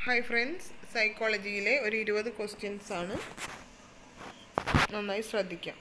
hi friends സൈക്കോളജിയിലെ ഒരു ഇരുപത് questions ആണ് നന്നായി ശ്രദ്ധിക്കാം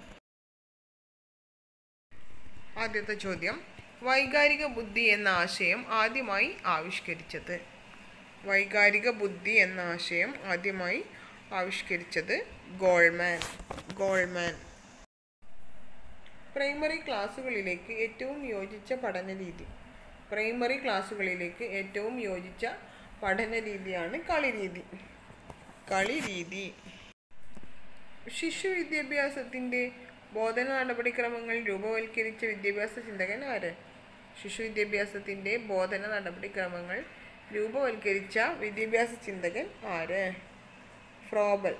ആദ്യത്തെ ചോദ്യം വൈകാരിക ബുദ്ധി എന്ന ആശയം ആദ്യമായി ആവിഷ്കരിച്ചത് വൈകാരിക ബുദ്ധി എന്ന ആശയം ആദ്യമായി ആവിഷ്കരിച്ചത് ഗോൾമാൻ ഗോൾമാൻ പ്രൈമറി ക്ലാസ്സുകളിലേക്ക് ഏറ്റവും യോജിച്ച പഠന രീതി പ്രൈമറി ക്ലാസ്സുകളിലേക്ക് ഏറ്റവും യോജിച്ച പഠന രീതിയാണ് കളിരീതി കളിരീതി ശിശു വിദ്യാഭ്യാസത്തിൻ്റെ ബോധന നടപടിക്രമങ്ങൾ രൂപവൽക്കരിച്ച വിദ്യാഭ്യാസ ചിന്തകൻ ആര് ശിശു വിദ്യാഭ്യാസത്തിൻ്റെ ബോധന നടപടിക്രമങ്ങൾ രൂപവൽക്കരിച്ച വിദ്യാഭ്യാസ ചിന്തകൻ ആര് ഫ്രോബൽ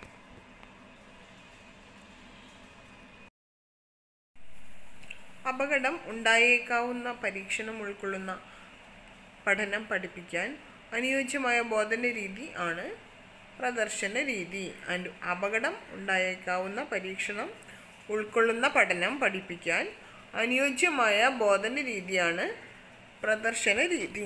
അപകടം ഉണ്ടായേക്കാവുന്ന പരീക്ഷണം ഉൾക്കൊള്ളുന്ന പഠനം പഠിപ്പിക്കാൻ അനുയോജ്യമായ ബോധന രീതി ആണ് പ്രദർശന രീതി അനു അപകടം ഉണ്ടായേക്കാവുന്ന പരീക്ഷണം ഉൾക്കൊള്ളുന്ന പഠനം പഠിപ്പിക്കാൻ അനുയോജ്യമായ ബോധന രീതിയാണ് പ്രദർശന രീതി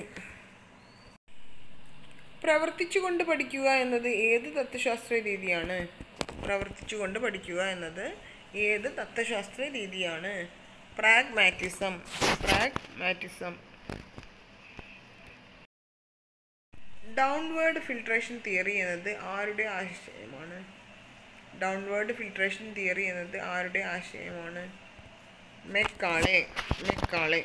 പ്രവർത്തിച്ചുകൊണ്ട് പഠിക്കുക എന്നത് ഏത് തത്വശാസ്ത്ര രീതിയാണ് പ്രവർത്തിച്ചുകൊണ്ട് പഠിക്കുക എന്നത് ഏത് തത്വശാസ്ത്ര രീതിയാണ് pragmatism pragmatism downward filtration theory എന്നത് ആരുടെ ആശയമാണ് ഡൗൺവേർഡ് ഫിൽട്രേഷൻ തിയറി എന്നത് ആരുടെ ആശയമാണ് Macaulay Macaulay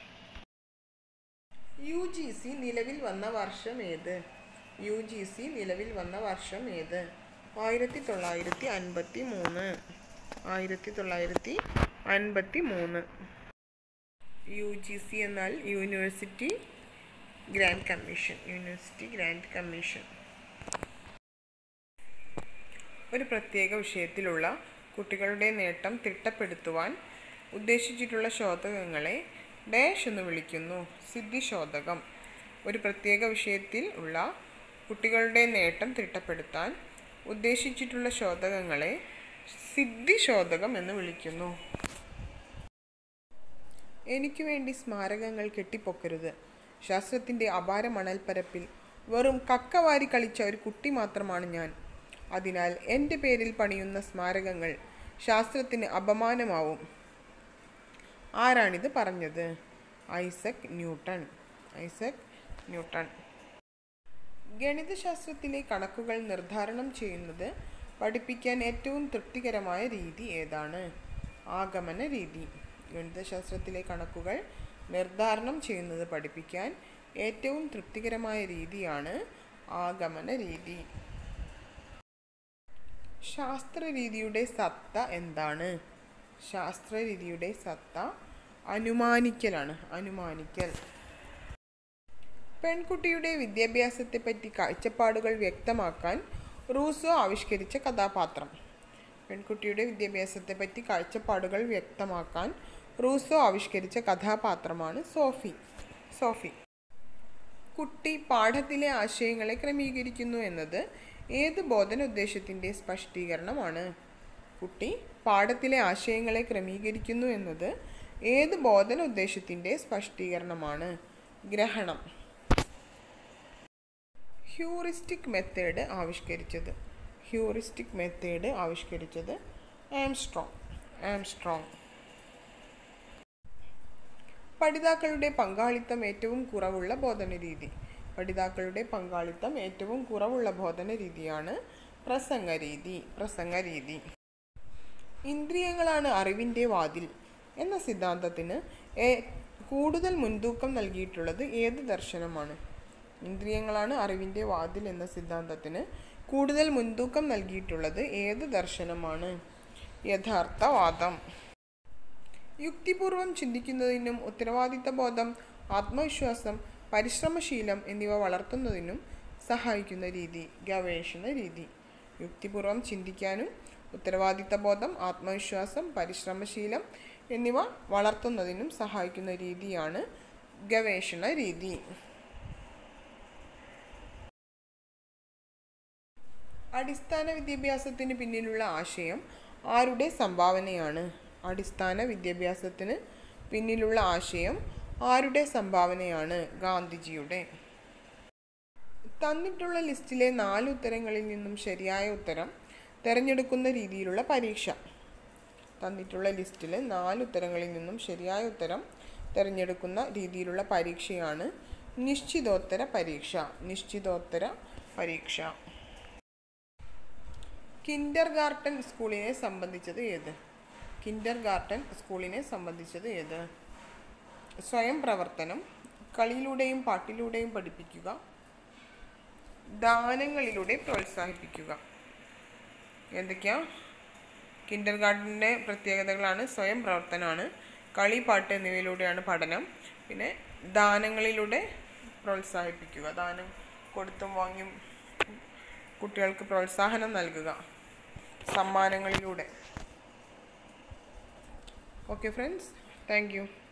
U G C നിലവിൽ വന്ന വർഷം ഏത് യു ജി സി നിലവിൽ വന്ന വർഷം ഏത് ആയിരത്തി തൊള്ളായിരത്തി അൻപത്തി മൂന്ന് ആയിരത്തി തൊള്ളായിരത്തി അൻപത്തി മൂന്ന് യു ജി സി എന്നാൽ university grant commission university grant commission ഒരു പ്രത്യേക വിഷയത്തിലുള്ള കുട്ടികളുടെ നേട്ടം തിട്ടപ്പെടുത്തുവാൻ ഉദ്ദേശിച്ചിട്ടുള്ള ശോധകങ്ങളെ ഡാഷ് എന്ന് വിളിക്കുന്നു സിദ്ധിശോധകം ഒരു പ്രത്യേക വിഷയത്തിൽ ഉള്ള കുട്ടികളുടെ നേട്ടം തിട്ടപ്പെടുത്താൻ ഉദ്ദേശിച്ചിട്ടുള്ള ശോധകങ്ങളെ സിദ്ധിശോധകം എന്ന് വിളിക്കുന്നു എനിക്ക് വേണ്ടി സ്മാരകങ്ങൾ കെട്ടിപ്പൊക്കരുത് ശാസ്ത്രത്തിൻ്റെ അപാര മണൽപ്പരപ്പിൽ വെറും കക്കവാരി കളിച്ച ഒരു കുട്ടി മാത്രമാണ് ഞാൻ അതിനാൽ എൻ്റെ പേരിൽ പണിയുന്ന സ്മാരകങ്ങൾ ശാസ്ത്രത്തിന് അപമാനമാവും ആരാണിത് പറഞ്ഞത് ഐസക് ന്യൂട്ടൺ ഐസക് ന്യൂട്ടൺ ഗണിതശാസ്ത്രത്തിലെ കണക്കുകൾ നിർദ്ധാരണം ചെയ്യുന്നത് പഠിപ്പിക്കാൻ ഏറ്റവും തൃപ്തികരമായ രീതി ഏതാണ് ആഗമന രീതി ഗണിതശാസ്ത്രത്തിലെ കണക്കുകൾ നിർദ്ധാരണം ചെയ്യുന്നത് പഠിപ്പിക്കാൻ ഏറ്റവും തൃപ്തികരമായ രീതിയാണ് ആഗമന രീതി ശാസ്ത്രരീതിയുടെ സത്ത എന്താണ് ശാസ്ത്രരീതിയുടെ സത്ത അനുമാനിക്കലാണ് അനുമാനിക്കൽ പെൺകുട്ടിയുടെ വിദ്യാഭ്യാസത്തെപ്പറ്റി കാഴ്ചപ്പാടുകൾ വ്യക്തമാക്കാൻ റൂസോ ആവിഷ്കരിച്ച കഥാപാത്രം പെൺകുട്ടിയുടെ വിദ്യാഭ്യാസത്തെപ്പറ്റി കാഴ്ചപ്പാടുകൾ വ്യക്തമാക്കാൻ റൂസോ ആവിഷ്കരിച്ച കഥാപാത്രമാണ് സോഫി സോഫി കുട്ടി പാഠത്തിലെ ആശയങ്ങളെ ക്രമീകരിക്കുന്നു എന്നത് ഏത് ബോധന ഉദ്ദേശത്തിൻ്റെ സ്പഷ്ടീകരണമാണ് കുട്ടി പാഠത്തിലെ ആശയങ്ങളെ ക്രമീകരിക്കുന്നു എന്നത് ഏത് ബോധന ഉദ്ദേശത്തിൻ്റെ സ്പഷ്ടീകരണമാണ് ഗ്രഹണം ഹ്യൂറിസ്റ്റിക് മെത്തേഡ് ആവിഷ്കരിച്ചത് ഹ്യൂറിസ്റ്റിക് മെത്തേഡ് ആവിഷ്കരിച്ചത് ആംസ്ട്രോങ് ആംസ്ട്രോങ് പഠിതാക്കളുടെ പങ്കാളിത്തം ഏറ്റവും കുറവുള്ള ബോധന രീതി പഠിതാക്കളുടെ പങ്കാളിത്തം ഏറ്റവും കുറവുള്ള ബോധന രീതിയാണ് പ്രസംഗ രീതി പ്രസംഗ രീതി ഇന്ദ്രിയങ്ങളാണ് അറിവിൻ്റെ വാതിൽ എന്ന സിദ്ധാന്തത്തിന് കൂടുതൽ മുൻതൂക്കം നൽകിയിട്ടുള്ളത് ഏത് ദർശനമാണ് ഇന്ദ്രിയങ്ങളാണ് അറിവിൻ്റെ വാതിൽ എന്ന സിദ്ധാന്തത്തിന് കൂടുതൽ മുൻതൂക്കം നൽകിയിട്ടുള്ളത് ഏത് ദർശനമാണ് യഥാർത്ഥവാദം യുക്തിപൂർവം ചിന്തിക്കുന്നതിനും ഉത്തരവാദിത്ത ബോധം ആത്മവിശ്വാസം പരിശ്രമശീലം എന്നിവ വളർത്തുന്നതിനും സഹായിക്കുന്ന രീതി ഗവേഷണ രീതി യുക്തിപൂർവം ചിന്തിക്കാനും ഉത്തരവാദിത്ത ബോധം ആത്മവിശ്വാസം പരിശ്രമശീലം എന്നിവ വളർത്തുന്നതിനും സഹായിക്കുന്ന രീതിയാണ് ഗവേഷണ രീതി അടിസ്ഥാന വിദ്യാഭ്യാസത്തിന് പിന്നിലുള്ള ആശയം ആരുടെ സംഭാവനയാണ് അടിസ്ഥാന വിദ്യാഭ്യാസത്തിന് പിന്നിലുള്ള ആശയം ആരുടെ സംഭാവനയാണ് ഗാന്ധിജിയുടെ തന്നിട്ടുള്ള ലിസ്റ്റിലെ നാല് ഉത്തരങ്ങളിൽ നിന്നും ശരിയായ ഉത്തരം തിരഞ്ഞെടുക്കുന്ന രീതിയിലുള്ള പരീക്ഷ തന്നിട്ടുള്ള ലിസ്റ്റിൽ നാല് ഉത്തരങ്ങളിൽ നിന്നും ശരിയായ ഉത്തരം തിരഞ്ഞെടുക്കുന്ന രീതിയിലുള്ള പരീക്ഷയാണ് നിശ്ചിതോത്തര പരീക്ഷ നിശ്ചിതോത്തര പരീക്ഷ കിൻഡർ ഗാർട്ടൻ സ്കൂളിനെ സംബന്ധിച്ചത് ഏത് കിൻഡർ ഗാർട്ടൻ സ്കൂളിനെ സംബന്ധിച്ചത് ഏത് സ്വയം പ്രവർത്തനം കളിയിലൂടെയും പാട്ടിലൂടെയും പഠിപ്പിക്കുക ദാനങ്ങളിലൂടെ പ്രോത്സാഹിപ്പിക്കുക എന്തൊക്കെയാ കിൻഡർ ഗാർഡൻ്റെ പ്രത്യേകതകളാണ് സ്വയം പ്രവർത്തനമാണ് കളി പാട്ട് എന്നിവയിലൂടെയാണ് പഠനം പിന്നെ ദാനങ്ങളിലൂടെ പ്രോത്സാഹിപ്പിക്കുക ദാനം കൊടുത്തും വാങ്ങിയും കുട്ടികൾക്ക് പ്രോത്സാഹനം നൽകുക സമ്മാനങ്ങളിലൂടെ ഓക്കെ ഫ്രണ്ട്സ് താങ്ക് യു